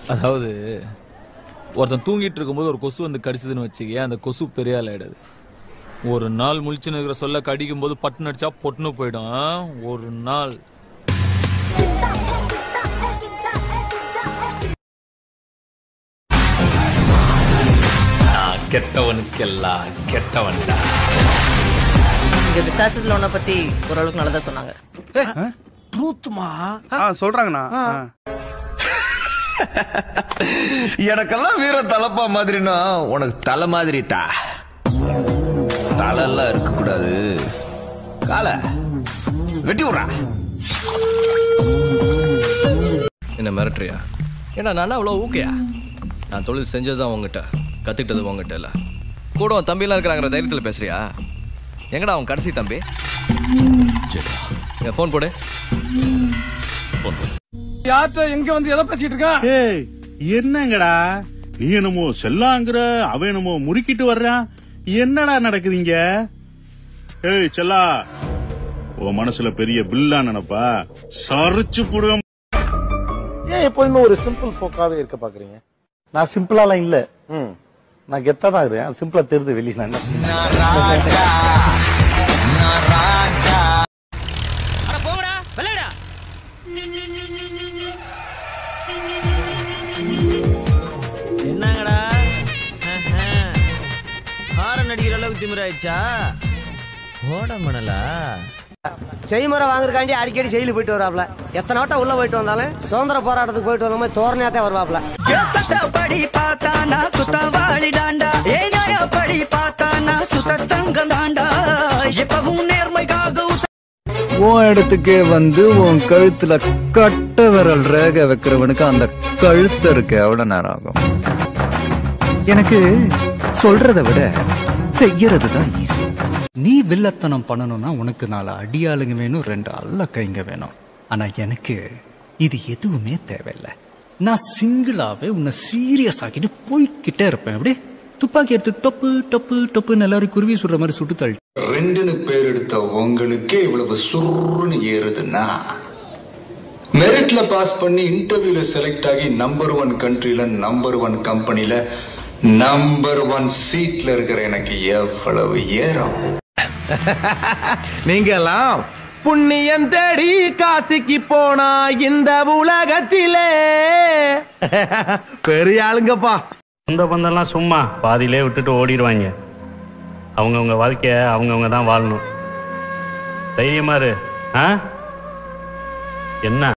அதாவது ஒருத்தன் தூங்கிட்டு இருக்கும்போது ஒரு கொசு வந்து கடிச்சதுன்னு வச்சுக்கே அந்த கொசு பெரிய ஆள் ஆயிடாது ஒரு நாள் முழிச்சுன்னு இருக்கிற சொல்ல கடிக்கும் போது பட்டுன்னு அடிச்சா பொட்டுன்னு போயிடும் ஆ? ஒரு நாள் நான் கெட்டவனுக்கெல்லாம் கெட்டவன்டா இங்க விசாரிச்சதுல உன்னை பத்தி ஓரளவுக்கு நல்லதா சொன்னாங்க ட்ரூத்மா ஆ சொல்றாங்கண்ணா ஆ. எனக்கெல்லாம் வீர தலப்பா மாதிரினா உனக்கு தலை மாதிரி தா தலைலாம் இருக்க கூடாது கால வெட்டி விடுறா என்ன மிரட்டுறியா ஏன்னா நான் அவ்வளோ ஓகேயா நான் தொழில் செஞ்சது தான் உங்ககிட்ட கற்றுக்கிட்டது உங்ககிட்ட இல்லை கூட உன் தம்பிலாம் இருக்கிறாங்கிற தைரியத்தில் பேசுறியா எங்கடா அவன் கடைசி தம்பி என் ஃபோன் போடு யார்கிட்ட எங்க வந்து எதை பேசிட்டு இருக்கான் ஏய் என்னங்கடா நீ என்னமோ செல்லாங்கிற அவன் என்னமோ முறுக்கிட்டு வர்றான் என்னடா நடக்குதுங்க ஏய் செல்லா உன் மனசுல பெரிய பில்லா நினைப்பா சரிச்சு போடுவேன் ஏன் எப்போதுமே ஒரு சிம்பிள் போக்காவே இருக்க பாக்குறீங்க நான் சிம்பிளாலாம் இல்ல நான் கெத்தா தான் இருக்கேன் சிம்பிளா தெரியுது வெளியே நான் என்ன என்னங்கடா ஹாரன் அடிக்கிற அளவுக்கு திமிராயிடுச்சா ஓட மணலா செய்முறை வாங்குறக்காண்டி அடிக்கடி ஜெயிலு போயிட்டு வராப்ல எத்தனை வட்டம் உள்ள போயிட்டு வந்தாலும் சுதந்திர போராட்டத்துக்கு போயிட்டு வந்த மாதிரி தோரணையாத்தே வருவாப்ல படி பார்த்தானா குத்தவாளி டாண்டா ஏ படி பார்த்தானா சுத்த தங்கம் தாண்டா எப்பவும் நேர்மைக்காக உன் இடத்துக்கே வந்து உன் கழுத்துல கட்ட விரல் ரேக வைக்கிறவனுக்கு அந்த கழுத்து இருக்க எவ்வளவு நேரம் ஆகும் எனக்கு சொல்றதை விட செய்யறது தான் ஈஸி நீ வில்லத்தனம் பண்ணணும்னா உனக்கு நாலு அடியாளுங்க வேணும் ரெண்டு அல்ல கைங்க வேணும் ஆனா எனக்கு இது எதுவுமே தேவையில்லை நான் சிங்கிளாவே உன்னை சீரியஸ் ஆக்கிட்டு போய்கிட்டே இருப்பேன் அப்படியே துப்பாக்கி எடுத்து டொப்பு டொப்பு டொப்புன்னு எல்லாரும் குருவி சுடுற மாதிரி சுட்டு தள்ளி ரெண்டுன்னு பேர் எடுத்த உங்களுக்கே இவ்வளவு சுருன்னு ஏறுதுன்னா மெரிட்ல பாஸ் பண்ணி இன்டர்வியூல செலக்ட் ஆகி நம்பர் ஒன் கண்ட்ரில நம்பர் ஒன் கம்பெனில நம்பர் ஒன் சீட்ல இருக்கிற எனக்கு எவ்வளவு ஏறம் நீங்கெல்லாம் புண்ணியம் தேடி காசிக்கு போனா இந்த உலகத்திலே பெரிய ஆளுங்கப்பா இந்த பந்தெல்லாம் சும்மா பாதியிலே விட்டுட்டு ஓடிடுவாங்க அவங்கவுங்க வாழ்க்கைய அவங்கவுங்க தான் வாழணும் தைரியமா இரு ஆ என்ன